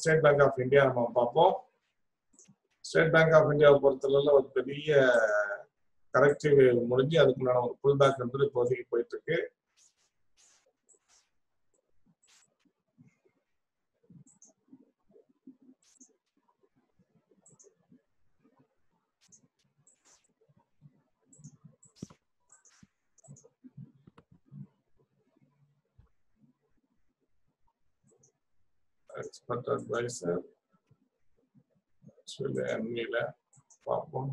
State bank of India நம்ம பார்ப்போம் state bank of இந்தியாவை பொறுத்தளவுல ஒரு பெரிய கரெக்டிவ் முடிஞ்சு அதுக்குண்டான ஒரு புல் பேக் வந்து இப்போதைக்கு போயிட்டு இருக்கு எக்ஸ்பர்ட் அட்வைசர் சொல்லி எம்இல பார்ப்போம்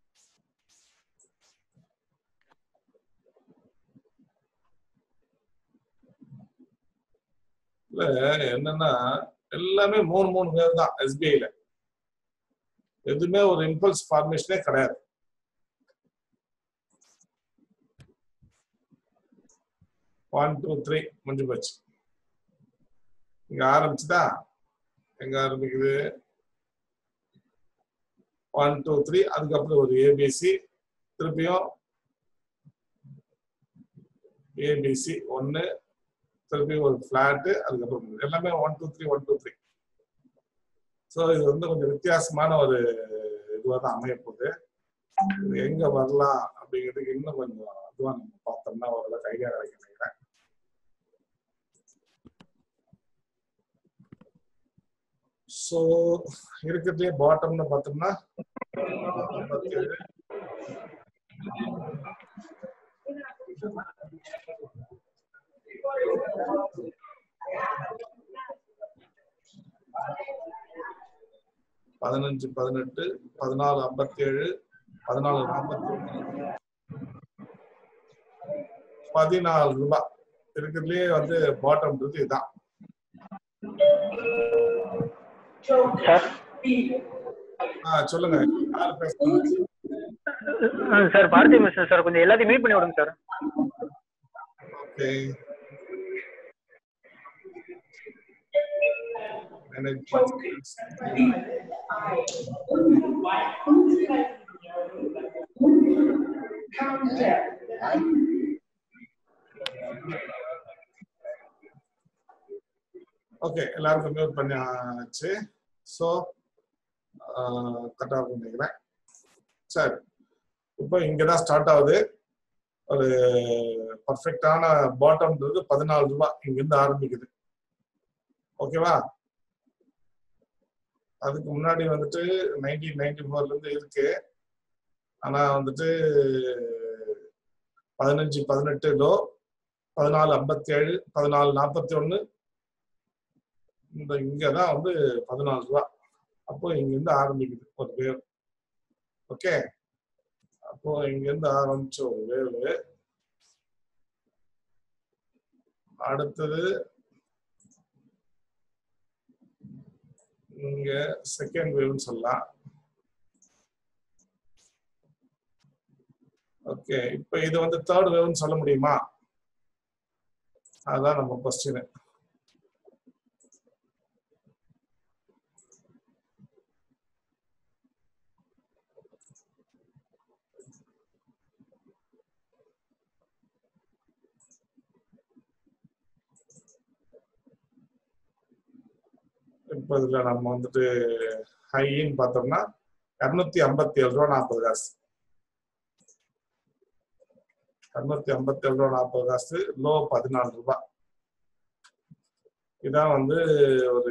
இல்ல என்னன்னா எல்லாமே மூணு மூணு பேர் தான் எஸ்பிஐல எதுவுமே ஒரு இம்பல்ஸ் ஃபார்மேஷனே கிடையாது ஒன் டூ த்ரீ முடிஞ்சு போச்சு இங்க ஆரம்பிச்சுதா எங்க ஆரம்பிக்குது ஒன் டூ த்ரீ அதுக்கப்புறம் ஒரு ஏபிசி திருப்பியும் ஏபிசி ஒன்னு திருப்பி ஒரு ஃபிளாட்டு அதுக்கப்புறம் எல்லாமே one two three one two three so இது வந்து கொஞ்சம் வித்தியாசமான ஒரு இதுவாக தான் அமைய போகுது இது எங்க வரலாம் அப்படிங்கிறதுக்கு இன்னும் கொஞ்சம் இதுவா நம்ம பார்த்தோம்னா ஓரளவுக்கு ஐடியா கிடைக்கும் நினைக்கிறேன் ஸோ இருக்கிறதுலே பாட்டம்னு பார்த்தோம்னா ஐம்பத்தேழு பதினஞ்சு பதினெட்டு பதினாலு ஐம்பத்தேழு பதினாலு நாற்பத்தி பதினாலு ரூபாய் இருக்கிறதுலயே வந்து பாட்டம்ன்றது இதுதான் சார் ஆ சொல்லுங்க யார் பேசுறது சார் பாரதி மிஸ்டர் சார் கொஞ்சம் எல்லாத்தையும் மீட் பண்ணி விடுங்க சார் ஓகே ஓகே எல்லாருக்கும் மியூட் பண்ணியாச்சு ஸோ கரெக்டாக இருக்கும் நினைக்கிறேன் சரி இப்போ இங்கே தான் ஸ்டார்ட் ஆகுது ஒரு பர்ஃபெக்டான பாட்டம்ன்றது பதினாலு ரூபாய் இங்கிருந்து ஆரம்பிக்குது ஓகேவா அதுக்கு முன்னாடி வந்துட்டு நைன்டீன் நைன்டி ஃபோர்ல இருந்து இருக்கு ஆனா வந்துட்டு பதினஞ்சு பதினெட்டு லோ பதினாலு ஐம்பத்தி ஏழு பதினாலு நாற்பத்தி ஒன்னு இந்த இங்கதான் வந்து பதினாலு ரூபா அப்போ இங்கிருந்து ஆரம்பிக்குது ஒரு வேவ் ஓகே அப்போ இங்கிருந்து ஆரம்பிச்ச ஒரு வேவ் அடுத்தது இங்க செகண்ட் வேவ்னு சொல்லலாம் ஓகே இப்போ இது வந்து தேர்ட் வேவ்னு சொல்ல முடியுமா அதுதான் நம்ம கொஸ்டின் இப்போ இதுல நம்ம வந்துட்டு ஹைன்னு பார்த்தோம்னா இரநூத்தி ஐம்பத்தி ஏழு ரூபா நாற்பது காசு இரநூத்தி ஐம்பத்தி ஏழு ரூபா நாற்பது காசு லோ பதினாலு ரூபாய் இதான் வந்து ஒரு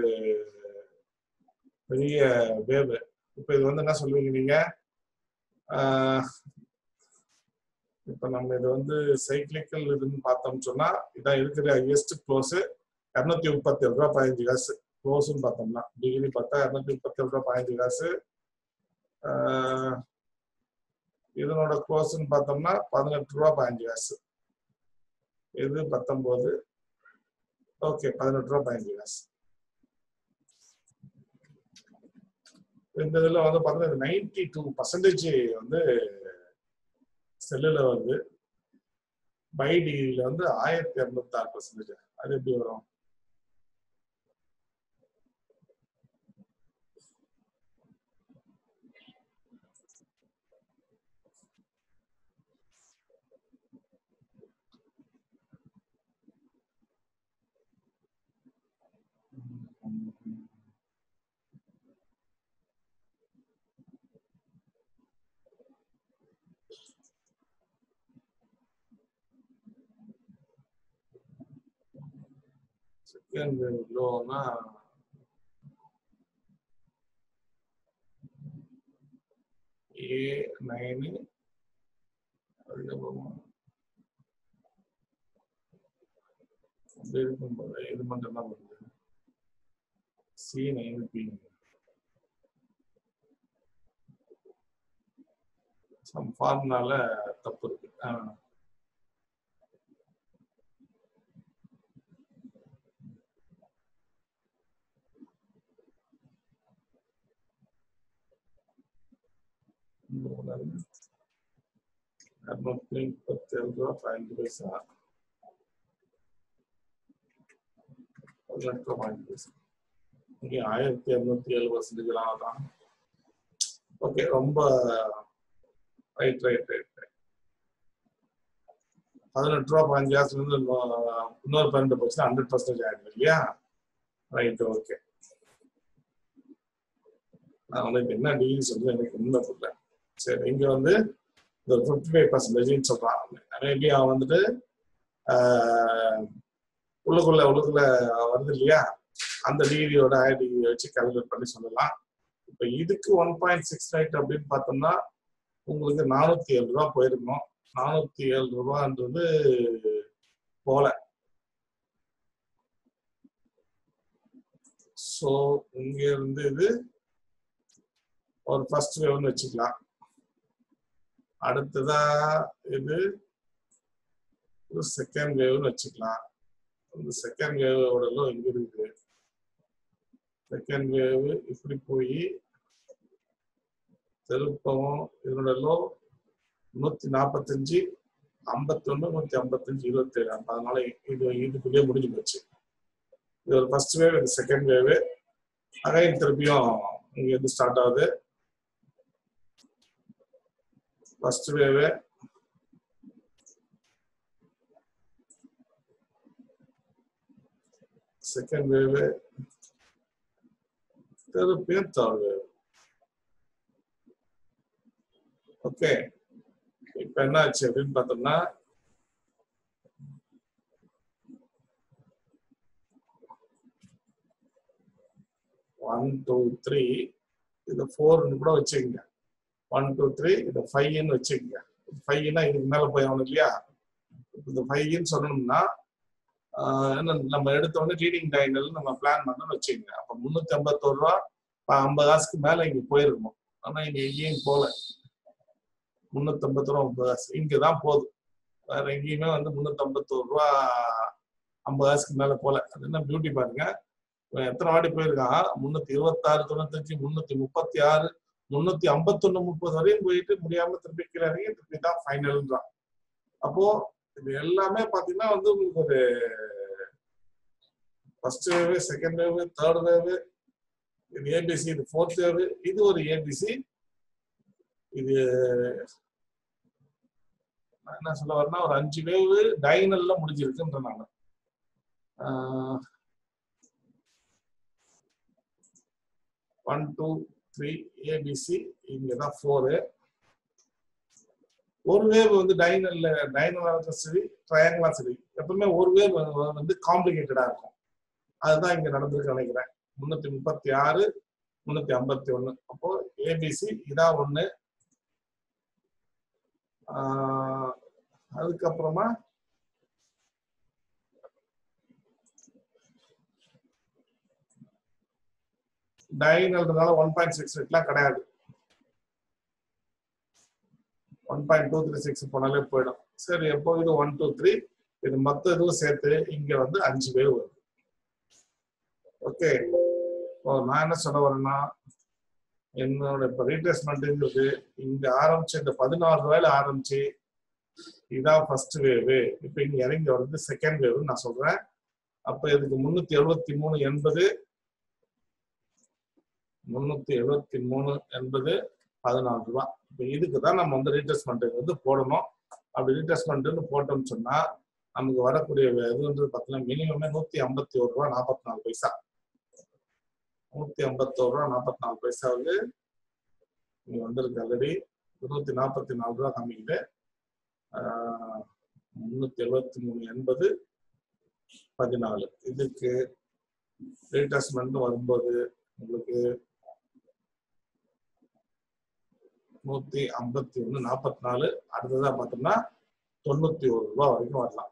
பெரிய வேவு இப்போ இது வந்து என்ன சொல்லுவீங்க நீங்க ஆஹ் இப்போ நம்ம இது வந்து சைக்கிளிக்கல் இதுன்னு பார்த்தோம்னு சொன்னா இதான் இருக்கிற ஹையஸ்ட் க்ளோஸ் இரநூத்தி முப்பத்தி ஏழு ரூபா பதினஞ்சு காசு க்ளோஸ்ன்னு பார்த்தோம்னா டிகிரி பார்த்தா இரநூத்தி முப்பத்தி ஏழு ரூபா பதினஞ்சு காசு ஆஹ் இதனோட க்ளோஸ்ன்னு பார்த்தோம்னா பதினெட்டு ரூபா பதினஞ்சு காசு இது பத்தொன்பது ஓகே பதினெட்டு ரூபா பதினஞ்சு காசு இந்த இதுல வந்து பார்த்தீங்கன்னா நைன்டி டூ பர்சன்டேஜ் வந்து செல்லுல வந்து பை டிகிரியில வந்து ஆயிரத்தி இரநூத்தி ஆறு பர்சன்டேஜ் அது எப்படி வரும் செகண்ட் லோனா ஏ நைனு அதுக்கப்புறமா அப்படி இருக்கும்போது இது மட்டும் தான் வருது சி நைன் பி சம் ஃபார்முலால தப்பு இருக்கு ஆ. இரநூத்தி முப்பத்தி ஏழு ரூபா பதினஞ்சு பைசா பதினெட்டு ரூபா பதினஞ்சு பைசா இங்கே ஆயிரத்தி இரநூத்தி ஏழு பர்சன்டேஜ் தான் ஓகே ரொம்ப ரைட் ரைட் ரைட் பதினெட்டு ரூபா பதினஞ்சு காசுல இருந்து இன்னொ- இன்னொரு பன்னெண்டு பர்சன்ட் ஹண்ட்ரட் பர்சன்டேஜ் ஆயிடுது இல்லையா ரைட் ஓகே நான் வந்து இப்ப என்ன டிகிரி சொல்றது எனக்கு உண்மை புரியல சரி இங்க வந்து இந்த ஃபிஃப்டி ஃபைவ் பர்சன்டேஜ்னு சொல்றான் மேபி அவன் வந்துட்டு ஆஹ், உள்ளுக்குள்ள உள்ளுக்குள்ள வருது இல்லையா அந்த டிகிரியோட ஆயிரம் டிகிரி வச்சு கால்குலேட் பண்ணி சொல்லலாம் இப்போ இதுக்கு ஒன் பாயிண்ட் சிக்ஸ் எயிட் அப்படின்னு பார்த்தோம்னா உங்களுக்கு நானூத்தி ஏழு ரூபா போயிருக்கணும் நானூத்தி ஏழு ரூபான்றது போல ஸோ இங்க இருந்து இது ஒரு ஃபர்ஸ்ட் வேவ்னு வச்சுக்கலாம் அடுத்ததா இது ஒரு செகண்ட் வேவ்னு வச்சுக்கலாம் இந்த செகண்ட் வேவோட லோ இங்க இருக்குது செகண்ட் வேவ் இப்படி போய் திருப்பவும் இதனோட லோ நூத்தி நாற்பத்தஞ்சு ஐம்பத்தொன்னு நூத்தி ஐம்பத்தஞ்சு இருபத்தேழு அதனால இது இதுக்குள்ளேயே முடிஞ்சு போச்சு இது ஒரு ஃபர்ஸ்ட் வேவ் இது செகண்ட் வேவ் அகைன் திருப்பியும் இங்க இருந்து ஸ்டார்ட் ஆகுது ஃபர்ஸ்ட் வேவ் செகண்ட் வேவ் திருப்பியும் தேர்ட் வேவ் ஓகே இப்ப என்ன ஆச்சு அப்படின்னு பார்த்தோம்னா ஒன் டூ த்ரீ இது ஃபோர்னு கூட வச்சுக்கோங்க ஒன் டூ த்ரீ இது ஃபைவ்னு வச்சுக்கோங்க ஃபைவ்னா இதுக்கு மேல போய் ஆகணும் இல்லையா இந்த ஃபைவ்னு சொல்லணும்னா ஆஹ் என்ன நம்ம எடுத்த உடனே ரீடிங் டைனல் நம்ம பிளான் பண்ணணும்னு வச்சுக்கோங்க அப்ப முன்னூத்தி ஐம்பத்தோரு ரூபா இப்ப ஐம்பது காசுக்கு மேல இங்க போயிருக்கணும் ஆனா இங்க எங்கேயும் போல முன்னூத்தி ஐம்பத்தி ரூபா ஐம்பது காசு இங்கதான் போகுது வேற எங்கேயுமே வந்து முன்னூத்தி ஐம்பத்தோரு ரூபா ஐம்பது காசுக்கு மேல போல அது என்ன பியூட்டி பாருங்க இவன் எத்தனை வாட்டி போயிருக்கான் முன்னூத்தி இருபத்தாறு தொண்ணூத்தஞ்சு முன்னூத்தி முப்பத்தி ஆறு முன்னூத்தி ஐம்பத்தொன்னு முப்பது வரையும் போயிட்டு முடியாம திருப்பி கீழே இறங்கி திருப்பி தான் ஃபைனல்ன்றான் அப்போ இது எல்லாமே பாத்தீங்கன்னா வந்து உங்களுக்கு ஒரு first wave second wave third wave இது ஏபிசி இது ஃபோர்த் வேவ் இது ஒரு ஏபிசி இது நான் என்ன சொல்ல வரேன்னா ஒரு அஞ்சு வேவ் டைனல்ல முடிஞ்சிருக்குன்ற நான் ஒன் டூ த்ரீ ஏபிசி இங்கதான் ஃபோரு ஒரு வேவ் வந்து டைனல்ல டைனலா சரி ட்ரையாங்கிளா சரி எப்பவுமே ஒரு வேவ் வந்து காம்ப்ளிகேட்டடா இருக்கும் அதுதான் இங்க நடந்திருக்கு நினைக்கிறேன் முன்னூத்தி முப்பத்தி ஆறு முன்னூத்தி ஐம்பத்தி ஒண்ணு அப்போ ஏபிசி இதா ஒண்ணு ஆஹ் அதுக்கப்புறமா டைனல்னால ஒன் பாயிண்ட் சிக்ஸ் எயிட்லாம் கிடையாது one point two three six போனாலே போயிடும் சரி எப்போ இது ஒன் டூ த்ரீ இது மொத்த இதுவும் சேர்த்து இங்க வந்து அஞ்சு வேவ் வருது ஓகே இப்போ நான் என்ன சொல்ல வரேன்னா என்னோட இப்போ ரீட்ரேஸ்மெண்ட்ங்கிறது இங்க ஆரம்பிச்சு இந்த பதினாறு ரூபாயில ஆரம்பிச்சு இதான் ஃபர்ஸ்ட் வேவு இப்போ இங்க இறங்கி வருது செகண்ட் வேவ்னு நான் சொல்றேன் அப்ப இதுக்கு முன்னூத்தி எழுபத்தி மூணு எண்பது முன்னூத்தி எழுபத்தி மூணு என்பது பதினாலு ரூபாய் இப்போ இதுக்கு தான் நம்ம வந்து ரீட்ரேஸ்மெண்ட் வந்து போடணும் அப்படி ரீட்ரேஸ்மெண்ட்னு போட்டோம்னு சொன்னா நமக்கு வரக்கூடிய இதுன்றது பார்த்தீங்கன்னா மினிமமே நூத்தி ஐம்பத்தி ஒரு ரூபா நாற்பத்தி நாலு பைசா நூத்தி ஐம்பத்தோரு ரூபா நாற்பத்தி நாலு பைசாவுக்கு இங்க வந்திருக்கு ஆல்ரெடி இருநூத்தி நாற்பத்தி நாலு ரூபா காமிக்குது ஆஹ் முன்னூத்தி எழுபத்தி மூணு எண்பது பதினாலு இதுக்கு ரீடெஸ்ட்மெண்ட் வரும்போது உங்களுக்கு நூத்தி ஐம்பத்தி ஒண்ணு நாற்பத்தி நாலு அடுத்ததா பார்த்தோம்னா தொண்ணூத்தி ஒரு ரூபாய் வரைக்கும் வரலாம்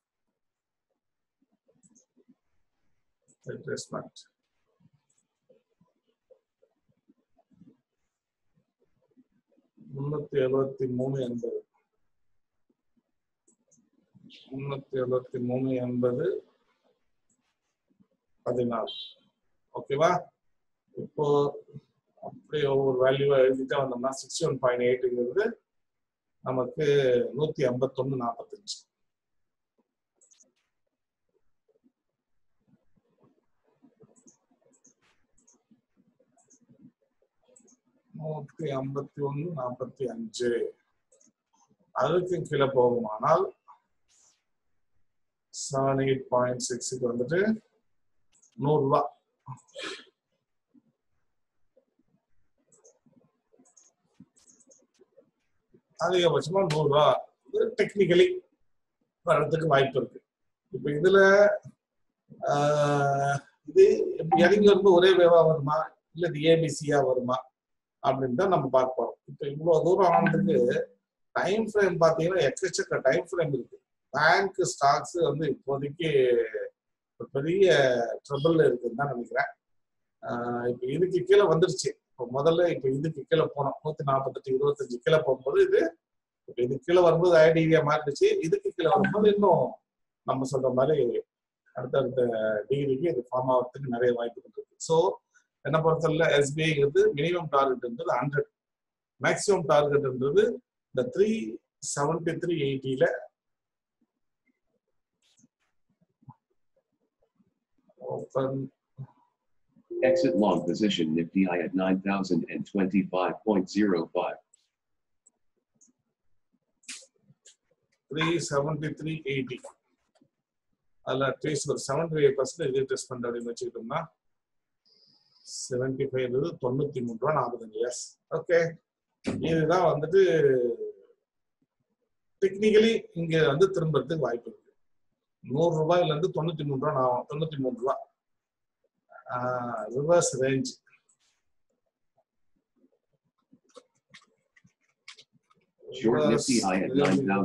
ரீட்ரேஸ்மெண்ட் முன்னூத்தி எழுபத்தி மூணு எண்பது முன்னூத்தி எழுபத்தி மூணு எண்பது பதினாலு ஓகேவா இப்போ அப்படியே ஒவ்வொரு வேல்யூவா எழுதிட்டே வந்தோம்னா சிக்ஸ்டி ஒன் பாயிண்ட் எயிட்டுங்கிறது நமக்கு நூத்தி ஐம்பத்தொன்னு நாற்பத்தஞ்சு நூத்தி ஐம்பத்தி ஒண்ணு நாற்பத்தி அஞ்சு அதுக்கு கீழே போகுமானால் செவன் எயிட் பாயிண்ட் சிக்ஸுக்கு வந்துட்டு நூறு ரூபாய் அதிகபட்சமா நூறு ரூபா டெக்னிக்கலி வர்றதுக்கு வாய்ப்பு இருக்கு இப்ப இதுல ஆஹ், இது இப்ப இறங்கி வரும்போது ஒரே வேவா வருமா இல்ல இது ஏபிசியா வருமா அப்படின்னு தான் நம்ம பார்க்க போறோம் இப்ப இவ்வளவு தூரம் ஆனதுக்கு டைம் ஃப்ரேம் பாத்தீங்கன்னா எக்கச்சக்க டைம் ஃப்ரேம் இருக்கு பேங்க் ஸ்டாக்ஸ் வந்து இப்போதைக்கு ஒரு பெரிய ட்ரபிள் இருக்குன்னு தான் நினைக்கிறேன் ஆஹ் இப்ப இதுக்கு கீழே வந்துருச்சு இப்போ முதல்ல இப்ப இதுக்கு கீழே போனோம் நூத்தி நாற்பத்தெட்டு இருபத்தஞ்சு கீழே போகும்போது இது இப்ப இது கீழே வரும்போது ஐடியா மாறிடுச்சு இதுக்கு கீழே வரும்போது இன்னும் நம்ம சொல்ற மாதிரி அடுத்தடுத்த டிகிரிக்கு இது ஃபார்ம் ஆகிறதுக்கு நிறைய வாய்ப்புகள் இருக்கு ஸோ என்ன பொறுத்தவரை எஸ்பிஐங்கிறது மினிமம் டார்கெட்ன்றது ஹண்ட்ரட் மேக்ஸிமம் டார்கெட்ன்றது இந்த த்ரீ செவன்டி த்ரீ எயிட்டியில open Exit long position Nifty I at 9025.05. Three seventy three eighty அதில் அட்லீஸ்ட் ஒரு செவன்டி ஃபைவ் பர்சன்டேஜ் ரீட்ரெஸ்மெண்ட் அப்படின்னு வச்சுக்கிட்டோம்னா செவன்டி ஃபைவ் தொண்ணூத்தி மூணு ரூபா நாற்பத்தஞ்சு எஸ் ஓகே இதுதான் வந்துட்டு டெக்னிக்கலி இங்க வந்து திரும்புறதுக்கு வாய்ப்பு இருக்கு நூறு ரூபாயில இருந்து தொண்ணூத்தி மூணு ரூபா நான் தொண்ணூத்தி மூணு ரூபா reverse range Short Nifty I at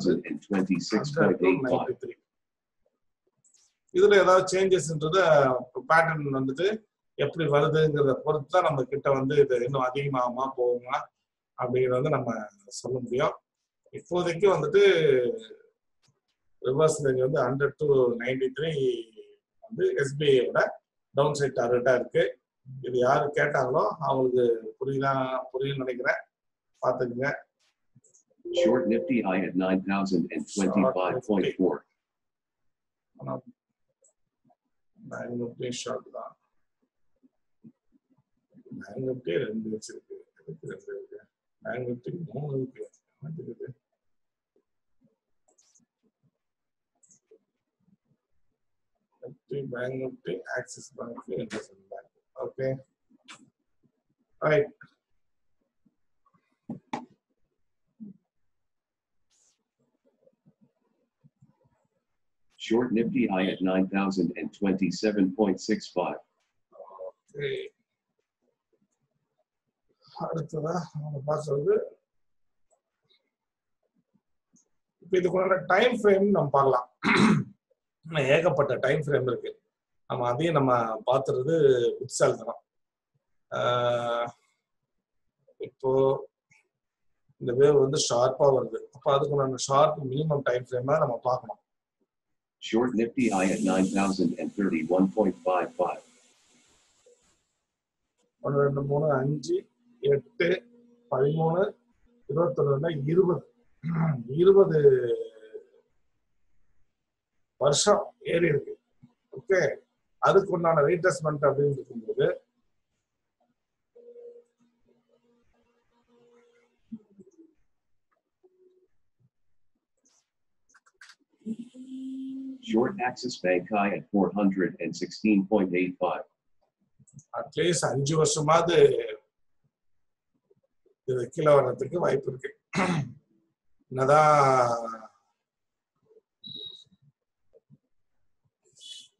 9026.85. இதுல ஏதாவது சேஞ்சஸ்ன்றது பேட்டர்ன் வந்துட்டு எப்படி வருதுங்கிறத பொறுத்து தான் நம்ம கிட்ட வந்து இது இன்னும் அதிகமாகுமா போகுமா அப்படிங்கிறத வந்து நம்ம சொல்ல முடியும் இப்போதைக்கு வந்துட்டு ரிவர்ஸ் ரேஞ்ச் வந்து ஹண்ட்ரட் டு நைன்டி த்ரீ வந்து எஸ்பிஐயோட டவுன் சைட் டார்கெட்டா இருக்கு இது யாரு கேட்டாங்களோ அவங்களுக்கு புரியுதா புரியும்னு நினைக்கிறேன் பாத்துக்குங்க Short Nifty I at 9025.4. ஆனா பேங்க் நிஃப்டி ஷார்ட் தான் பேங்க் நிஃப்டி ரெண்டு வச்சிருக்கு எதுக்கு ரெண்டு இருக்கு பேங்க் நிஃப்டி மூணு இருக்கு என்ன இருக்குது Nifty bank Nifty Axis bank IndusInd bank okay right Short Nifty I at 9027.65. Okay அடுத்ததா நம்ம பார்க்கறது இப்போ இதுக்குள்ள டைம் ஃப்ரேம் நம்ம பார்க்கலாம் இன்னும் ஏகப்பட்ட டைம் ஃப்ரேம் இருக்கு நம்ம அதையும் நம்ம பார்த்துறது புத்திசாலித்தனம் ஆஹ் இப்போ இந்த வேவ் வந்து ஷார்ப்பா வருது அப்போ அதுக்குள்ள ஷார்ப் மினிமம் டைம் ஃப்ரேமா நம்ம பார்க்கணும் Short Nifty I at 9031.55. ஒன்று ரெண்டு மூணு அஞ்சு எட்டு பதிமூணு இருபத்தொன்னு இருபது இருபது வருஷம் ஏறி இருக்கு ஓகே அதுக்கு உண்டான ரீட்ரெஸ்மெண்ட் அப்படின்னு இருக்கும்போது Short Axis Bank I at 416.85. At least அஞ்சு வருஷமாவது இது கீழே வர்றதுக்கு வாய்ப்பு இருக்கு என்னதான்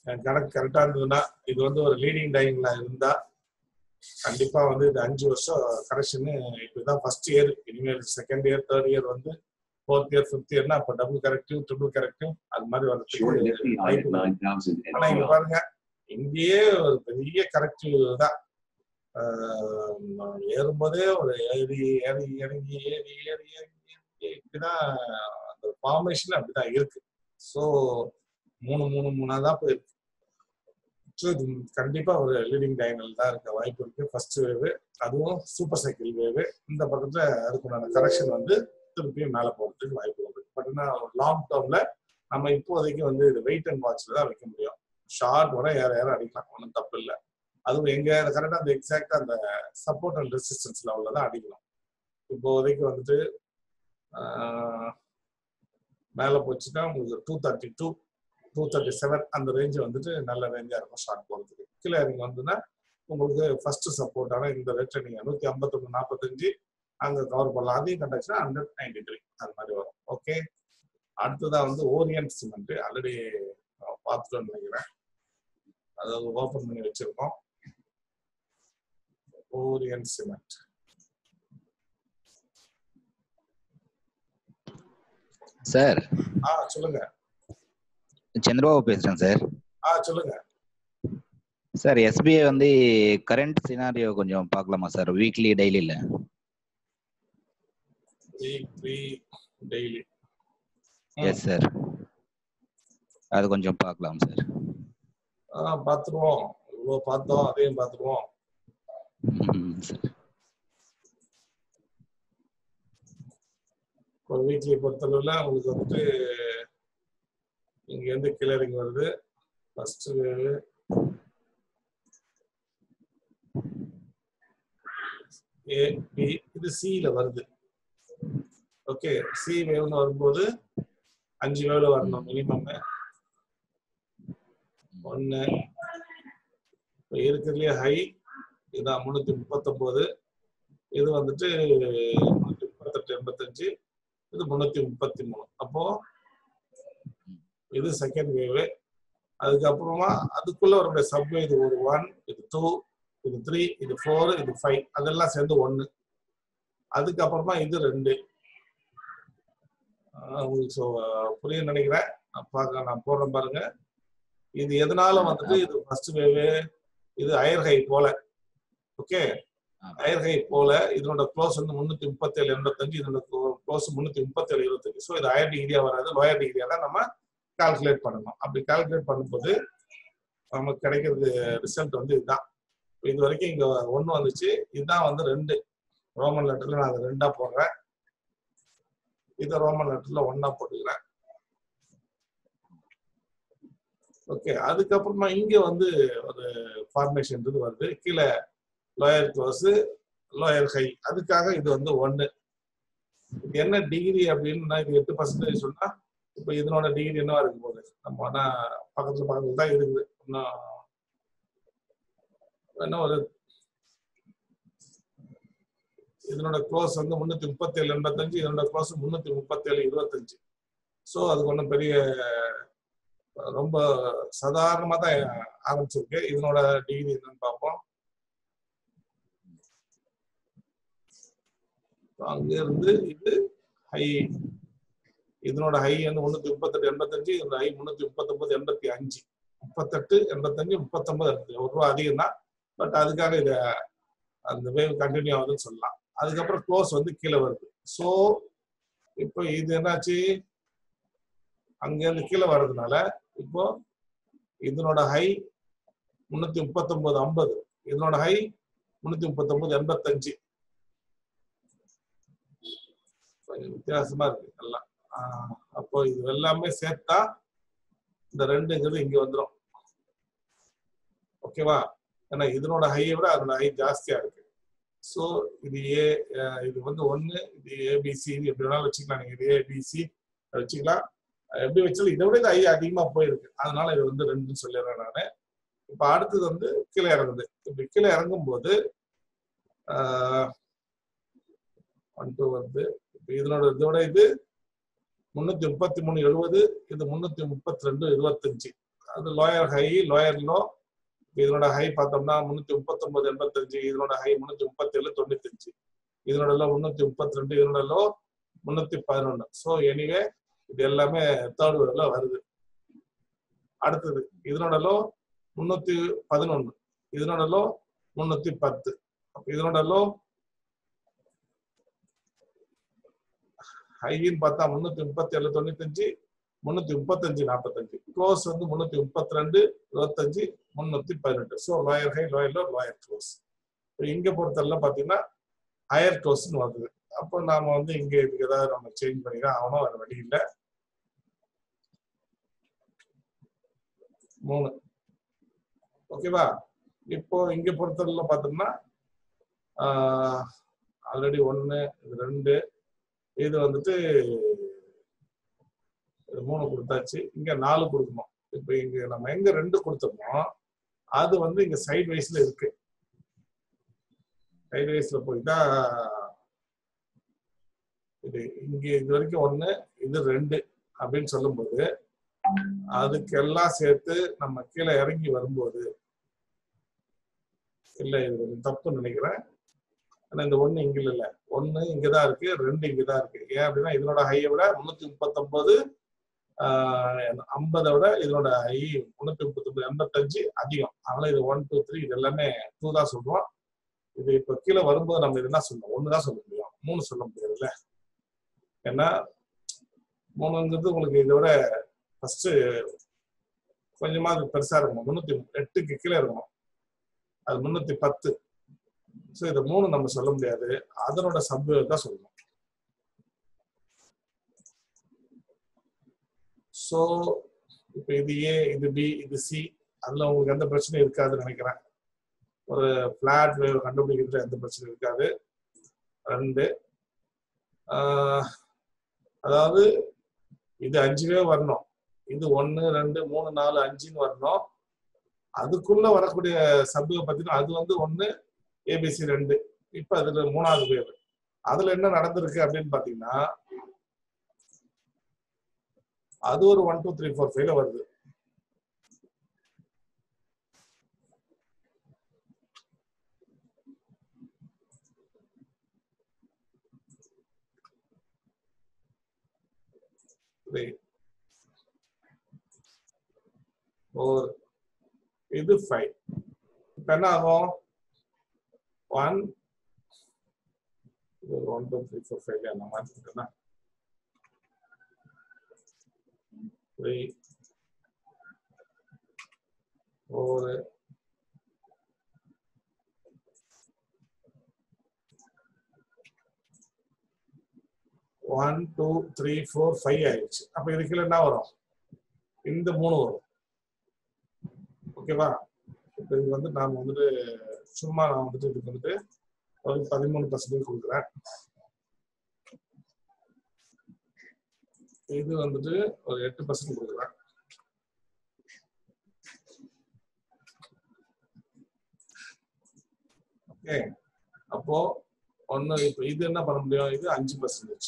என் கணக்கு கரெக்டா இருந்ததுன்னா இது வந்து ஒரு லீடிங் டைங்ல இருந்தா கண்டிப்பா வந்து இது அஞ்சு வருஷம் கரெக்ஷன் இப்பதான் ஃபர்ஸ்ட் இயர் இனிமேல் செகண்ட் இயர் தேர்ட் இயர் வந்து ஃபோர்த் இயர் ஃபிஃப்த் இயர்னா அப்ப டபுள் கரெக்டிவ் ட்ரிபிள் கரெக்டிவ் அது மாதிரி Short வரதுக்கு Nifty high at 9,000 and ஆனா இங்க beyond. பாருங்க இங்கேயே ஒரு பெரிய கரெக்டிவ் தான் ஆஹ் ஏறும்போதே ஒரு ஏறி ஏறி இறங்கி ஏறி ஏறி ஏறி ஏறி இப்படிதான் அந்த ஃபார்மேஷன் அப்படிதான் இருக்கு ஸோ மூணு மூணு மூணா தான் போயிருக்கு ஸோ இது கண்டிப்பா ஒரு லீடிங் டைனல் தான் இருக்க வாய்ப்பு இருக்கு ஃபர்ஸ்ட் வேவு அதுவும் சூப்பர் சைக்கிள் வேவு இந்த பக்கத்துல அதுக்குண்டான கரெக்ஷன் வந்து திருப்பியும் மேல போறதுக்கு வாய்ப்பு உண்டு பட் ஆனால் லாங் டேர்ம்ல நம்ம இப்போதைக்கு வந்து இது வெயிட் அண்ட் வாட்ச்ல தான் வைக்க முடியும் ஷார்ட் வர ஏற ஏற அடிக்கலாம் ஒன்றும் தப்பு இல்லை அதுவும் எங்க கரெக்டாக அந்த எக்ஸாக்டா அந்த சப்போர்ட் அண்ட் ரெசிஸ்டன்ஸ் லெவலில் தான் அடிக்கணும் இப்போதைக்கு வந்துட்டு ஆஹ், மேல போச்சுன்னா உங்களுக்கு two thirty two two thirty seven அந்த ரேஞ்சு வந்துட்டு நல்ல ரேஞ்சா இருக்கும் ஷார்ட் போகிறதுக்கு கீழே இறங்கி வந்துன்னா உங்களுக்கு ஃபர்ஸ்ட் சப்போர்ட்டான இந்த ரேட்டை நீங்க நூத்தி ஐம்பத்தொன்னு நாற்பத்தஞ்சு அங்க கவர் பண்ணலாம் அதையும் கண்டாச்சுன்னா ஹண்ட்ரட் நைன்டி த்ரீ அது மாதிரி வரும் ஓகே அடுத்ததா வந்து ஓரியன்ட் சிமெண்ட் ஆல்ரெடி பார்த்துட்டோம்னு நினைக்கிறேன் அதாவது ஓபன் பண்ணி வச்சிருக்கோம் ஓரியன்ட் சிமெண்ட் சார் ஆ சொல்லுங்க சந்திரபாபு பேசுறேன் சார் ஆ சொல்லுங்க சார் எஸ்பிஐ வந்து கரண்ட் சினாரியோ கொஞ்சம் பார்க்கலாமா சார் வீக்லி டெய்லியில் வீக்லி டெய்லி எஸ் சார் அது கொஞ்சம் பார்க்கலாம் சார் ஆ பார்த்துருவோம் இவ்வளோ பார்த்தோம் அதையும் பார்த்துருவோம் ம், சார் ஒரு வீக்லி பொறுத்தளவில் உங்களுக்கு வந்துட்டு இங்க இருந்து கிளரிங் வருது ஃபர்ஸ்ட் ஏ பி இது சில வருது ஓகே சி வேவ்னு வரும்போது அஞ்சு வேவ்ல வரணும் மினிமம் ஒன்னு இப்போ இருக்கிறதுலே ஹை இதான் முன்னூத்தி முப்பத்தொன்பது இது வந்துட்டு முன்னூத்தி முப்பத்தெட்டு எண்பத்தஞ்சு இது முன்னூத்தி முப்பத்தி மூணு அப்போ இது செகண்ட் வேவ் அதுக்கப்புறமா அதுக்குள்ள ஒரு சப்வே இது ஒரு ஒன் இது டூ இது த்ரீ இது ஃபோர் இது ஃபைவ் அதெல்லாம் சேர்ந்து ஒன்னு அதுக்கப்புறமா இது ரெண்டு ஆஹ் உங்களுக்கு so, புரியும் நினைக்கிறேன் நான் பார்க்க நான் போடுறேன் பாருங்க இது எதனால வந்துட்டு இது ஃபர்ஸ்ட் வேவு இது அயர் ஹை போல ஓகே அயர் ஹை போல இதனோட க்ளோஸ் வந்து முன்னூத்தி முப்பத்தி ஏழு எண்பத்தஞ்சு இதனோட க்ளோஸ் முன்னூத்தி முப்பத்தி ஏழு இருபத்தஞ்சு ஸோ இது ஹையர் டிகிரியா வராது லோயர் டிகிரியா தான் நம்ம கால்குலேட் பண்ணணும் அப்படி கால்குலேட் பண்ணும்போது நமக்கு கிடைக்கிறது ரிசல்ட் வந்து இதுதான் இப்ப இது வரைக்கும் இங்க ஒண்ணு வந்துச்சு இதுதான் வந்து ரெண்டு ரோமன் லெட்டர்ல நான் அதை ரெண்டா போடுறேன் இதை ரோமன் லெட்டர்ல ஒண்ணா போட்டுக்கிறேன் ஓகே அதுக்கப்புறமா இங்க வந்து ஒரு ஃபார்மேஷன் வருது கீழே லோயர் க்ளோஸ் லோயர் ஹை அதுக்காக இது வந்து ஒன்னு இது என்ன டிகிரி அப்படின்னு இது எட்டு பர்சன்டேஜ் சொன்னா இப்போ இதனோட டிகிரி என்னவா இருக்க போகுது நம்ம ஆனா பக்கத்துல பக்கத்துல தான் இருக்குது இன்னும் என்ன ஒரு இதனோட க்ளோஸ் வந்து முன்னூத்தி முப்பத்தி ஏழு எண்பத்தஞ்சு இதனோட க்ளோஸ் முன்னூத்தி முப்பத்தி ஏழு இருபத்தஞ்சு ஸோ அதுக்கு ஒன்றும் பெரிய ரொம்ப சாதாரணமா தான் ஆரம்பிச்சிருக்கு இதனோட டிகிரி என்னன்னு பார்ப்போம் அங்க இருந்து இது ஹை இதனோட ஹை வந்து முன்னூத்தி முப்பத்தெட்டு எண்பத்தஞ்சு இதோட ஹை முன்னூத்தி முப்பத்தொன்பது எண்பத்தி அஞ்சு முப்பத்தெட்டு எண்பத்தஞ்சு முப்பத்தொன்பது எண்பத்தி ஒரு ரூபா அதிகம் தான் பட் அதுக்காக இத அந்த வேவ் கண்டினியூ ஆகுதுன்னு சொல்லலாம் அதுக்கப்புறம் க்ளோஸ் வந்து கீழே வருது ஸோ இப்போ இது என்னாச்சு அங்கேருந்து கீழே வர்றதுனால இப்போ இதனோட ஹை முன்னூத்தி முப்பத்தொன்பது ஐம்பது இதனோட ஹை முன்னூத்தி முப்பத்தொன்பது எண்பத்தஞ்சு கொஞ்சம் வித்தியாசமா இருக்கு எல்லாம் ஆஹ் அப்போ இது எல்லாமே சேர்த்தா இந்த ரெண்டுங்கிறது இங்க வந்துடும் ஓகேவா ஏன்னா இதனோட ஹையை விட அதனோட ஹை ஜாஸ்தியா இருக்கு ஸோ இது ஏ இது வந்து ஒன்னு இது ஏபிசி இது எப்படி வேணாலும் வச்சுக்கலாம் நீங்க இது ஏபிசி வச்சுக்கலாம் எப்படி வச்சாலும் இதை விட இது ஹை அதிகமா போயிருக்கு அதனால இது வந்து ரெண்டுன்னு சொல்லிடுறேன் நான் இப்போ அடுத்தது வந்து கீழே இறங்குது இப்படி கீழே இறங்கும் போது ஒன் டூ வந்து இப்போ இதனோட இதோட இது முன்னூத்தி முப்பத்தி மூணு எழுபது இது முன்னூத்தி முப்பத்தி ரெண்டு இருபத்தஞ்சு அது லோயர் ஹை லோயர் லோ இதனோட ஹை பார்த்தோம்னா முன்னூத்தி முப்பத்தொன்பது எண்பத்தஞ்சு இதனோட ஹை முன்னூத்தி முப்பத்தேழு தொண்ணூத்தஞ்சு இதனோட லோ முன்னூத்தி முப்பத்தி ரெண்டு இதனோட லோ முன்னூத்தி பதினொன்னு ஸோ எனிவே இது எல்லாமே தேர்ட் வேர்ல வருது அடுத்தது இதனோட லோ முன்னூத்தி பதினொன்னு இதனோட லோ முன்னூத்தி பத்து அப்ப இதனோட லோ ஹைன்னு பார்த்தா முன்னூத்தி முப்பத்தி ஏழு தொண்ணூத்தஞ்சு முன்னூத்தி முப்பத்தஞ்சு நாற்பத்தஞ்சு க்ளோஸ் வந்து முன்னூத்தி முப்பத்தி ரெண்டு இருபத்தஞ்சு முன்னூத்தி பதினெட்டு so lower high lower low lower close இங்க பொறுத்தவரை பாத்தீங்கன்னா ஹையர் க்ளோஸ்னு வருது அப்போ நாம வந்து இங்க இதுக்கு ஏதாவது நம்ம சேஞ்ச் பண்ணிக்கலாம் அவனும் வேற வழி இல்லை மூணு ஓகேவா இப்போ இங்க பொறுத்தவரையில பார்த்தோம்னா ஆல்ரெடி ஒன்று இது ரெண்டு இது வந்துட்டு இது மூணு கொடுத்தாச்சு இங்க நாலு கொடுக்கணும் இப்போ இங்க நம்ம எங்க ரெண்டு கொடுத்தோமோ அது வந்து இங்க சைட் வைஸ்ல இருக்கு சைட் வைஸ்ல போய் தான் இது இங்க இது வரைக்கும் ஒண்ணு இது ரெண்டு அப்படின்னு சொல்லும்போது அதுக்கெல்லாம் சேர்த்து நம்ம கீழே இறங்கி வரும்போது இல்ல இது கொஞ்சம் தப்புன்னு நினைக்கிறேன் ஆனா இந்த ஒண்ணு இங்க இல்ல ஒண்ணு இங்கதான் இருக்கு ரெண்டு இங்கதான் இருக்கு ஏன் அப்படின்னா இதனோட ஹையை விட முன்னூத்தி முப்பத்தொன்பது ஐம்பதை விட இதனோட ஹை முன்னூத்தி முப்பத்தொன்பது எண்பத்தஞ்சு அதிகம் அதனால இது ஒன் டூ த்ரீ இது எல்லாமே டூ தான் சொல்றோம் இது இப்ப கீழே வரும்போது நம்ம இது என்ன சொல்லணும் ஒண்ணுதான் சொல்ல முடியும் மூணு சொல்ல முடியாதுல்ல ஏன்னா மூணுங்கிறது உங்களுக்கு இதை விட ஃபர்ஸ்ட் கொஞ்சமா அது பெருசா இருக்கணும் முன்னூத்தி எட்டுக்கு கீழே இருக்கணும் அது முன்னூத்தி பத்து ஸோ இதை மூணு நம்ம சொல்ல முடியாது அதனோட சப் தான் சொல்லணும் ஸோ இப்போ இது ஏ இது பி இது சி அதுல உங்களுக்கு எந்த பிரச்சனையும் இருக்காதுன்னு நினைக்கிறேன் ஒரு பிளாட் வேவ் கண்டுபிடிக்கிறதுல எந்த பிரச்சனையும் இருக்காது ரெண்டு அதாவது இது அஞ்சு வேவ் வரணும் இது ஒன்று ரெண்டு மூணு நாலு அஞ்சுன்னு வரணும் அதுக்குள்ள வரக்கூடிய சப்வை பார்த்தீங்கன்னா அது வந்து ஒன்று ஏபிசி ரெண்டு இப்போ அதுல மூணாவது வேவ் அதுல என்ன நடந்திருக்கு அப்படின்னு பாத்தீங்கன்னா அது ஒரு ஒன் டூ த்ரீ ஃபோர் ஃபைவ்ல வருது த்ரீ ஃபோர் இது ஃபைவ் இப்போ என்ன ஆகும் ஒன் இது one two three four five அந்த மாதிரி இருக்குன்னா three four one two three four five ஆயிடுச்சு அப்ப இதுக்குள்ள என்ன வரும் இந்த மூணு வரும் ஓகேவா இப்போ இது வந்து நான் வந்துட்டு சும்மா நான் வந்துட்டு இதுக்கு வந்துட்டு ஒரு பதிமூணு பர்சன்டேஜ் கொடுக்குறேன் இது வந்துட்டு ஒரு எட்டு பர்சன்ட் கொடுக்குறேன் ஓகே அப்போ ஒன்னு இப்போ இது என்ன பண்ண முடியும் இது அஞ்சு பர்சன்டேஜ்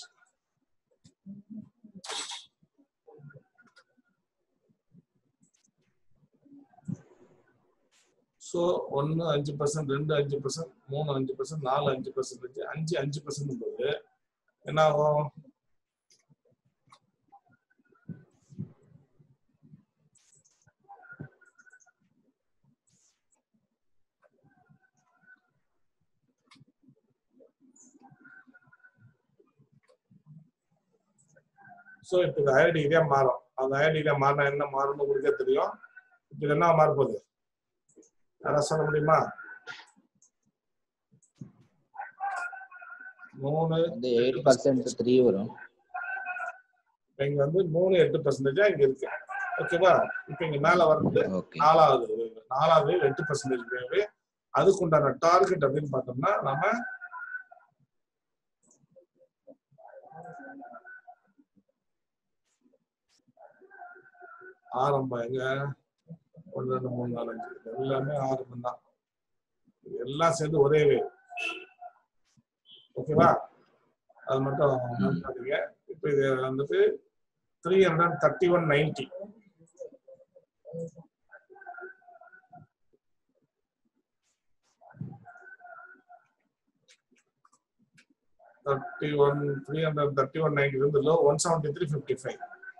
ஸோ ஒன்று அஞ்சு பர்சன்ட் ரெண்டு அஞ்சு பர்சன்ட் மூணு அஞ்சு பர்சன்ட் நாலு அஞ்சு பர்சன்டேஜ் அஞ்சு அஞ்சு பர்சன்ட் போது என்ன ஆகும் ஸோ இப்போ இந்த ஹையர் டிகிரியா மாறும் அந்த ஹையர் டிகிரியா மாறினா என்ன மாறும்னு உங்களுக்கே தெரியும் இப்போ இது என்ன மாற போகுது யாராவது சொல்ல முடியுமா மூணு வந்து எயிட் பர்சன்ட் த்ரீ வரும் இங்க வந்து மூணு எட்டு பர்சன்டேஜா இங்க இருக்கு ஓகேவா இப்போ இங்க மேல வந்து ஓகே நாலாவது wave. நாலாவது wave எட்டு பர்சன்டேஜ் வேவு அதுக்கு உண்டான டார்கெட் அப்படின்னு பார்த்தோம்னா நம்ம ஆரம்பம் எங்க ஒன்று ரெண்டு மூணு நாலு அஞ்சு இது எல்லாமே ஆரம்பம் தான் இது எல்லாம் சேர்ந்து ஒரே வேவ் ஓகேவா அது மட்டும் மறந்துடாதீங்க இப்போ இது வந்துட்டு three hundred thirty one ninety thirty one three hundred thirty one ninety இருந்து low one seventy three fifty five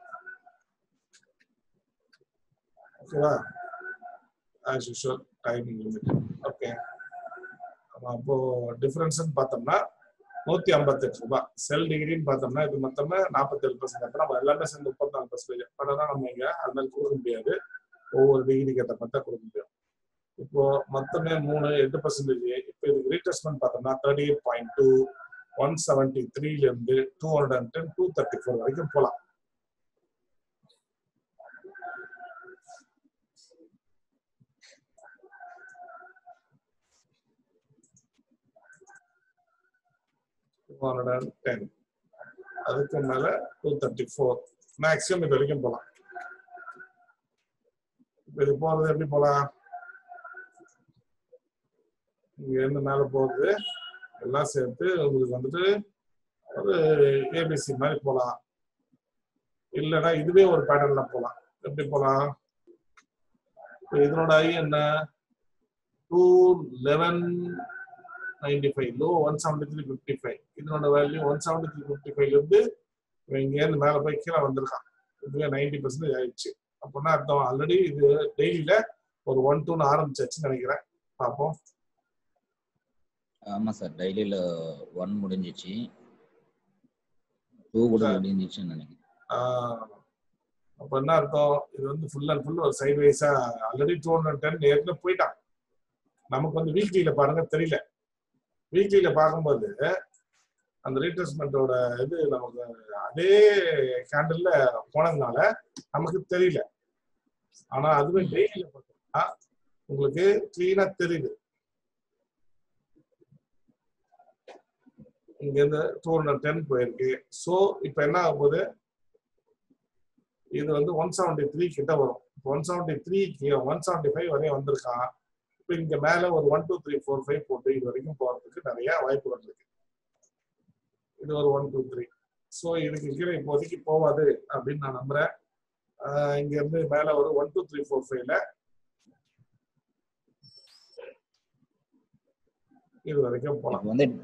ஓகேவா as usual timing limit okay அப்போ டிஃபரன்ஸ்னு பார்த்தோம்னா நூத்தி ஐம்பத்தெட்டு ரூபாய் செல் டிகிரின்னு பார்த்தோம்னா இது மொத்தமே நாற்பத்தேழு பர்சன்ட் அப்போ நம்ம எல்லாமே சேர்ந்து முப்பத்தாலு பர்சன்டேஜ் பட் ஆனால் நம்ம இங்க அது மாதிரி கொடுக்க முடியாது ஒவ்வொரு டிகிரிக்கு ஏற்ற மாதிரி தான் கொடுக்க முடியும் இப்போ மொத்தமே மூணு எட்டு பர்சன்டேஜ் இப்போ இதுக்கு ரீட்ரெஸ்மெண்ட் பார்த்தோம்னா thirty eight point two one seventy த்ரீல இருந்து two hundred and ten two thirty four வரைக்கும் போகலாம் டூ ஹண்ட்ரட் அண்ட் டென் அதுக்கு மேல டூ தேர்ட்டி ஃபோர் மேக்ஸிமம் இது வரைக்கும் போகலாம் இப்போ இது போறது எப்படி போகலாம் இங்க இருந்து மேல போகுது எல்லாம் சேர்த்து உங்களுக்கு வந்துட்டு ஒரு ஏபிசி மாதிரி போகலாம் இல்லைன்னா இதுவே ஒரு பேட்டர்ன்ல போகலாம் எப்படி போகலாம் இப்போ இதனோட ஐ என்ன two eleven ninety five low one seventy three fifty five இதனோட value one seventy three fifty ஃபைவ்ல இருந்து இவன் இங்கேருந்து மேலே போய் கீழே வந்திருக்கான் இதுவே நைன்டி பர்சன்டேஜ் ஆயிடுச்சு அப்படின்னா அர்த்தம் ஆல்ரெடி இது டெய்லியில ஒரு ஒன் டூன்னு ஆரம்பிச்சாச்சுன்னு நினைக்கிறேன் பார்ப்போம் ஆமா சார் டெய்லியில ஒன் முடிஞ்சிச்சு டூ கூட முடிஞ்சிச்சுன்னு நினைக்கிறேன் ஆஹ் அப்ப என்ன அர்த்தம் இது வந்து ஃபுல் அண்ட் ஃபுல் ஒரு சைட் வைஸா ஆல்ரெடி டூ ஹண்ட்ரட் டென் ஏற்கனவே போயிட்டான் நமக்கு வந்து வீக்லியில பாருங்க தெரியல வீக்லியில பார்க்கும்போது அந்த ரீட்ரெஸ்மெண்ட்டோட இது நமக்கு அதே கேண்டில்ல போனதுனால நமக்கு தெரியல ஆனா அதுவே டெய்லியில பார்த்தோம்னா உங்களுக்கு கிளீனா தெரியுது இங்க இருந்து டூ ஹண்ட்ரட் டென் போயிருக்கு ஸோ இப்போ என்ன ஆக போகுது இது வந்து ஒன் செவன்டி த்ரீ கிட்ட வரும் ஒன் செவன்டி த்ரீக்கு ஒன் செவன்டி ஃபைவ் வரையும் வந்திருக்கான் இப்போ இங்க மேல ஒரு one two three four five போட்டு இது வரைக்கும் போறதுக்கு நிறைய வாய்ப்புகள் இருக்கு இது ஒரு ஒன் டூ த்ரீ ஸோ இதுக்கு கீழே இப்போதைக்கு போவாது அப்படின்னு நான் நம்புறேன் ஆஹ் இங்க இருந்து மேல ஒரு ஒன் டூ த்ரீ ஃபோர் ஃபைவ்ல இது வரைக்கும் போகலாம் இப்போ வந்து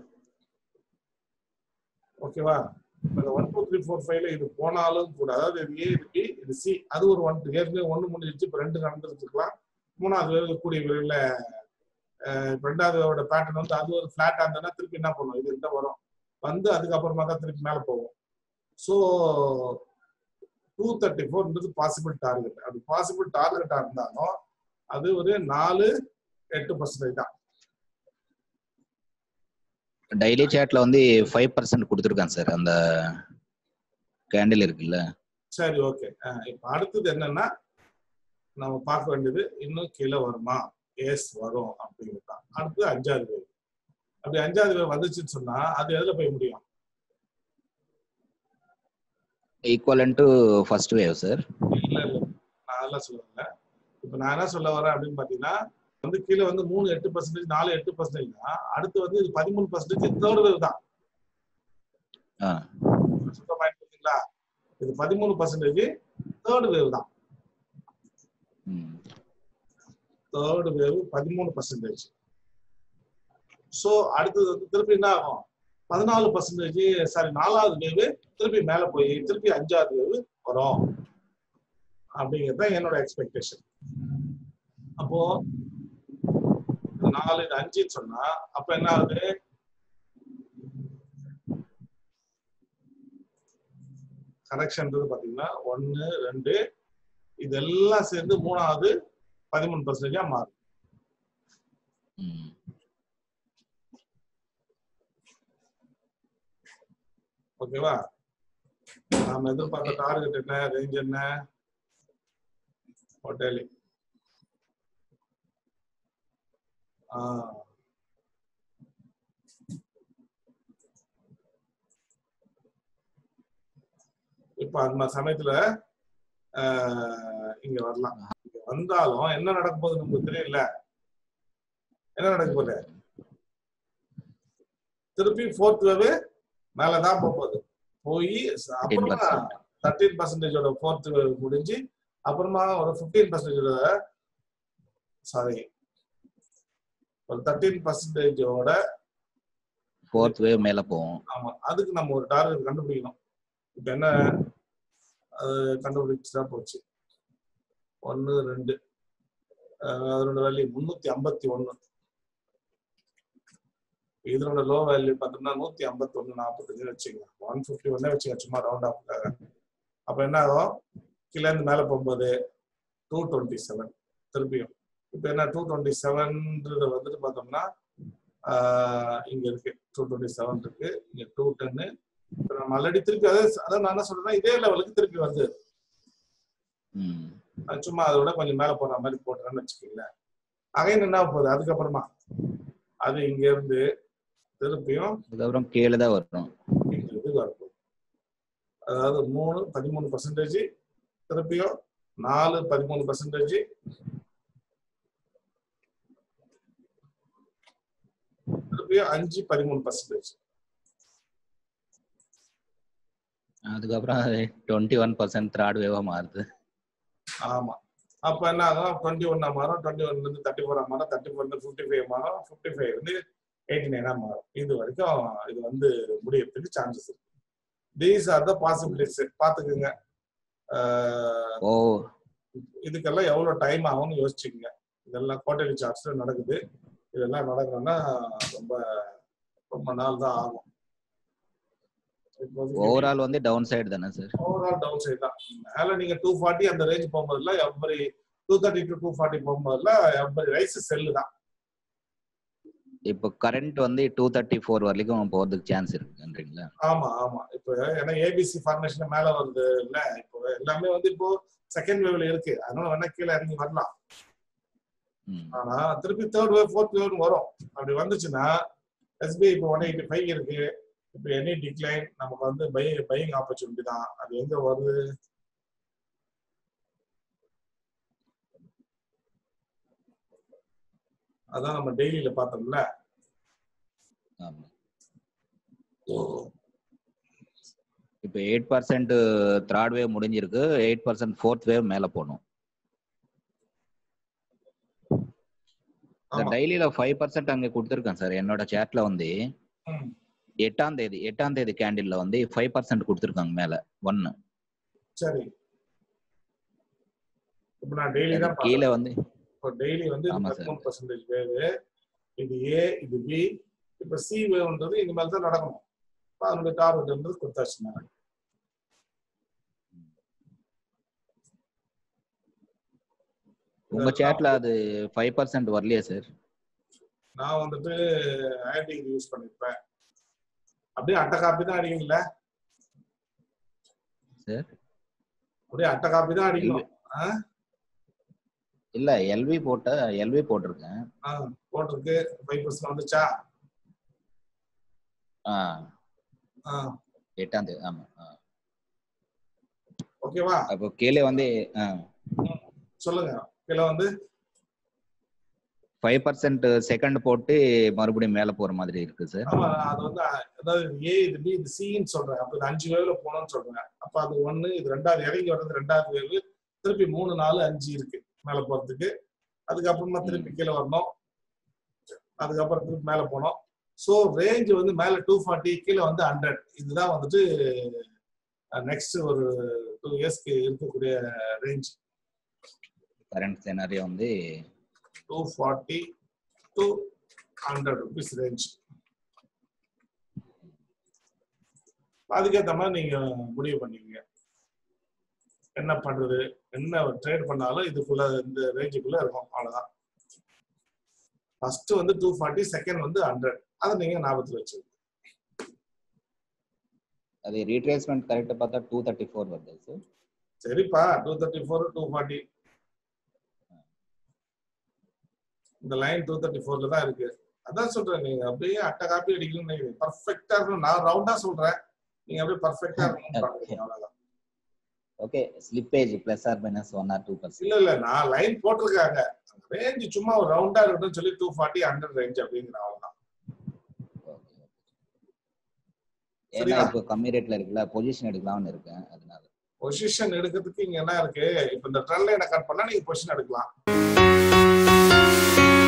ஓகேவா இந்த ஒன் டூ த்ரீ ஃபோர் ஃபைவ்ல இது போனாலும் கூட அதாவது இது ஏ இது பி இது சி அது ஒரு ஒன் ஏற்கனவே ஒன்று முடிஞ்சிச்சு இப்போ ரெண்டு நடந்துருக்கலாம் மூணாவது வேலை கூடிய விரைவில் இப்போ ரெண்டாவதோட பேட்டர்ன் வந்து அது ஒரு ஃபிளாட்டாக இருந்ததுன்னா திருப்பி என்ன பண்ணும் இது கிட்ட வரும் வந்து அதுக்கப்புறமா தான் திருப்பி மேலே போகும் ஸோ டூ தேர்ட்டி ஃபோர்ன்றது பாசிபிள் டார்கெட் அது பாசிபிள் டார்கெட்டாக இருந்தாலும் அது ஒரு நாலு எட்டு பர்சன்டேஜ் தான் டெய்லி சேட்ல வந்து ஃபைவ் பர்சன்ட் கொடுத்துருக்கான் சார் அந்த கேண்டில் இருக்குல்ல சரி ஓகே இப்போ அடுத்தது என்னன்னா நம்ம பார்க்க வேண்டியது இன்னும் கீழே வருமா எஸ் வரும் அப்படிங்கிறது தான் அடுத்து அஞ்சாவது வேவ் அப்படி அஞ்சாவது வேவ் வந்துச்சுன்னு சொன்னா அது எதுல போய் முடியும் equivalent to first wave sir இல்ல இல்ல நான் அதெல்லாம் சொல்லல இப்போ நான் என்ன சொல்ல வரேன் அப்படின்னு பாத்தீங்கன்னா வந்து கீழே வந்து மூணு எட்டு பர்சன்டேஜ் நாலு எட்டு பர்சன்டேஜ் தான் அடுத்து வந்து இது பதிமூணு பர்சன்டேஜ் தேர்ட் வேவ் தான் ஆ சுத்தமா இருக்குங்களா இது பதிமூணு பர்சன்டேஜ் தேர்ட் வேவ் தான் ம் தேர்ட் வேவ் பதிமூணு பர்சன்டேஜ் ஸோ அடுத்தது வந்து திருப்பி என்ன ஆகும் பதினாலு பர்சன்டேஜ் சாரி நாலாவது வேவு திருப்பி மேல போய் திருப்பி அஞ்சாவது வேவு வரும் அப்படிங்கிறது தான் என்னோட எக்ஸ்பெக்டேஷன் அப்போ இது நாலு இது அஞ்சுன்னு சொன்னா அப்ப என்ன ஆகுது கரெக்ஷன்றது பாத்தீங்கன்னா ஒன்னு ரெண்டு இதெல்லாம் சேர்ந்து மூணாவது பதிமூணு பர்சன்டேஜா மாறும் ம் ஓகேவா நாம எதிர்பார்த்த டார்கெட் என்ன ரேஞ்ச் என்ன ஹோட்டலி இப்ப அந்த சமயத்துல ஆஹ், இங்க வரலாம் இங்க வந்தாலும் என்ன நடக்க போகுது நமக்கு தெரியல என்ன நடக்க போகுது திருப்பி ஃபோர்த் வேவ் மேலதான் போக போகுது போய் அப்புறமா 10%. தேர்ட்டீன் பர்சன்டேஜோட ஃபோர்த் முடிஞ்சு அப்புறமா ஒரு ஃபிஃப்டீன் பர்சன்டேஜோட சாரி ஒரு தேர்ட்டீன் பர்சன்டேஜோட ஃபோர்த் வேவ் மேல போகும் ஆமா அதுக்கு நம்ம ஒரு டார்கெட் கண்டுபிடிக்கணும் இப்ப என்ன அது கண்டுபிடிச்சா போச்சு ஒன்னு ரெண்டு அஹ் அதனோட வேல்யூ முன்னூத்தி ஐம்பத்தி ஒண்ணு இதனோட லோ வேல்யூ பார்த்தோம்னா நூத்தி ஐம்பத்தி ஒண்ணு நாற்பத்தஞ்சு வச்சுங்க ஒன் ஃபிஃப்டி ஒன்னே வச்சுங்க சும்மா ரவுண்ட் ஆஃப்காக அப்ப என்ன ஆகும் கீழே இருந்து மேல போகும்போது டூ டுவெண்ட்டி செவன் திருப்பியும் இப்போ என்ன டூ டுவெண்ட்டி செவன்றது வந்துட்டு பார்த்தோம்னா ஆஹ் இங்க இருக்கு டூ டுவெண்ட்டி செவன் இருக்கு இங்க டூ டென்னு இப்போ நம்ம ஆல்ரெடி திருப்பி அதே அதான் நான் என்ன சொல்றேன்னா இதே லெவலுக்கு திருப்பி வருது ம் அது சும்மா அதோட கொஞ்சம் மேல போற மாதிரி போட்டுறேன்னு வச்சுக்கோங்களேன் அகைன் என்ன போகுது அதுக்கப்புறமா அது இங்க இருந்து திருப்பியும் அதுக்கப்புறம் கீழே தான் வரும் இந்த இதுக்கு வரப்போகுது அதாவது மூணு பதிமூணு பர்சன்டேஜ் திருப்பியும் நாலு பதிமூணு பர்சன்டேஜ் திருப்பியும் அஞ்சு பதிமூணு பர்சன்டேஜ் அதுக்கப்புறம் டுவெண்ட்டி ஒன் பர்சன்ட் த்ராட் வேவா மாறுது ஆமா அப்ப என்ன ஆகும் டுவெண்ட்டி ஒன்னா மாறும் டுவெண்ட்டி ஒன்ல இருந்து தேர்ட்டி ஃபோரா மாறும் தேர்ட்டி ஃபோர்ல இருந்து ஃபிஃப்டி ஃபைவ் மாறும் ஃபிஃப்டி ஃபைவ் இருந்து எயிட்டி நைனா மாறும் இது வரைக்கும் இது வந்து முடியறதுக்கு சான்சஸ் இருக்கு தீஸ் ஆர் த பாசிபிலிட்டிஸ் பாத்துக்குங்க ஆஹ் ஓ இதுக்கெல்லாம் எவ்வளவு டைம் ஆகும்னு யோசிச்சுக்கங்க இதெல்லாம் குவார்டர்லி சார்ட்ஸ்ல நடக்குது இதெல்லாம் நடக்கணும்னா ரொம்ப ரொம்ப நாள் தான் ஆகும் இப்போதைக்கு ஓவரால் வந்து டவுன் சைடு தானே சார் ஓவரால் டவுன் சைடு தான் மேல நீங்க டூ ஃபார்ட்டி அந்த ரேஞ்ச் போகும்போதுல every two thirty to two forty போகும்போதுல எவ்வரி ரைஸ் செல்லு தான் இப்போ கரண்ட் வந்து டூ தேர்ட்டி ஃபோர் வரைக்கும் போறதுக்கு சான்ஸ் இருக்குன்றீங்களா ஆமா ஆமா இப்போ ஏன்னா ஏபிசி ஃபார்மேஷன் மேல வருது இல்ல இப்போ எல்லாமே வந்து இப்போ செகண்ட் வேவ்ல இருக்கு அதனால வேணா கீழே இறங்கி வரலாம் ம் ஆனா திருப்பி தேர்ட் வேவ் ஃபோர்த் வேவ் வரும் அப்படி வந்துச்சுன்னா எஸ்பிஐ இப்போ ஒன் எயிட்டி ஃபைவ் இருக்கு இப்போ எனி டிக்ளைன் நமக்கு வந்து பை பையிங் ஆப்பர்ச்சுனிட்டி தான் அது எங்க வருது அதான் நம்ம டெய்லியில பார்த்தோம்ல ஆமா இப்போ எயிட் பர்சன்ட் த்ராட் வேவ் முடிஞ்சிருக்கு எயிட் பர்சன்ட் ஃபோர்த் வேவ் மேல போகணும் சார் ஆமா. டைலியில ஃபைவ் பர்சன்ட் அங்கே கொடுத்துருக்கேன் சார் என்னோட சேட்ல வந்து ம். எட்டாம் தேதி எட்டாம் தேதி கேண்டில்ல வந்து ஃபைவ் பர்சன்ட் கொடுத்துருக்காங்க மேல ஒன்னு சரி இப்போ நான் டெய்லி தான் கீழே பார்த்தேன். வந்து இப்போ டெய்லி வந்து ஆமா சார். பதிமூணு பர்சன்டேஜ் வேவு இது ஏ இது பி இப்போ சி வேவ்ன்றது இனிமேல் தான் நடக்கணும் இப்போ அதனுடைய டார்கெட் வந்து கொடுத்தாச்சு நான் உங்க சேட்ல அது ஃபைவ் பர்சன்ட் வரலையா சார் நான் வந்துட்டு ஆன்டி யூஸ் பண்ணிருப்பேன் அப்படியே அட்டை காப்பி தான் அடிக்கல சார் அப்படியே அட்டை காப்பி தான் அடிக்கணும் இல்ல எல்வி போட்ட எல்வி போட்டிருக்கேன் ஆ, போட்டிருக்கு ஃபைவ் பர்சன்ட் வந்துச்சா ஆ ஆ, எட்டாம் தேதி ஆமா ஆ. ஓகேவா அப்போ கீழே வந்து சொல்லுங்க கீழே வந்து ஃபைவ் பர்சன்ட் செகண்ட் போட்டு மறுபடியும் மேல போற மாதிரி இருக்கு சார் ஆமா அது வந்து அஹ், அதாவது ஏ இது பி இது சின்னு சொல்றேன் அப்ப இது அஞ்சு வேவ்ல போகணும்னு சொல்றேன் அப்ப அது ஒண்ணு இது ரெண்டாவது இறங்கி வர்றது ரெண்டாவது வேவு திருப்பி மூணு நாலு அஞ்சு இருக்கு மேல போறதுக்கு அதுக்கப்புறமா திருப்பி கீழே வரணும் அதுக்கப்புறம் திருப்பி மேல போனோம் ஸோ ரேஞ்ச் வந்து மேல டூ ஃபார்ட்டி கீழே வந்து ஹண்ட்ரட் இதுதான் வந்துட்டு நெக்ஸ்ட் ஒரு டூ இயர்ஸ்க்கு இருக்கக்கூடிய ரேஞ்ச் கரண்ட் சினாரியோ வந்து two forty to hundred rupees range அதுக்கேற்ற மாதிரி நீங்க முடிவு பண்ணிக்கங்க என்ன பண்றது என்ன ட்ரேட் பண்ணாலும் இதுக்குள்ள இந்த ரேஞ்சுக்குள்ள இருக்கும் அவ்வளவுதான் ஃபர்ஸ்ட் வந்து டூ ஃபார்ட்டி செகண்ட் வந்து ஹண்ட்ரட் அதை நீங்க ஞாபகத்துல வச்சு அது ரீட்ரேஸ்மெண்ட் கரெக்டா பார்த்தா டூ தேர்ட்டி ஃபோர் வருது சார் சரிப்பா two thirty four two forty இந்த லைன் டூ தேர்ட்டி ஃபோர்ல தான் இருக்கு அதான் சொல்றேன் நீங்க அப்படியே அட்டை காப்பி அடிக்கணும்னு பர்ஃபெக்டா இருக்கணும் நான் ரவுண்டா சொல்றேன் நீங்க அப்படியே பர்ஃபெக்டா இருக்கணும்னு பாக்குறீங்க அவ்வளவுதான் okay slippage plus or minus one or two percent இல்ல இல்ல நான் லைன் போட்டிருக்காங்க ரேஞ்ச் சும்மா ஒரு ரவுண்டா இருக்கட்டும் சொல்லி டூ ஃபார்ட்டி ஹண்ட்ரட் ரேஞ்ச் அப்படிங்கிற அவ்வளவுதான் ஏன்னா சரியா? இப்போ கம்மி ரேட்ல இருக்குல்ல பொசிஷன் எடுக்கலாம்னு இருக்கேன் அதனால பொசிஷன் எடுக்கிறதுக்கு இங்க என்ன இருக்கு இப்ப இந்த ட்ரெண்ட் லைனை கட் பண்ணா நீங்க பொசிஷன் எடுக்கலாம்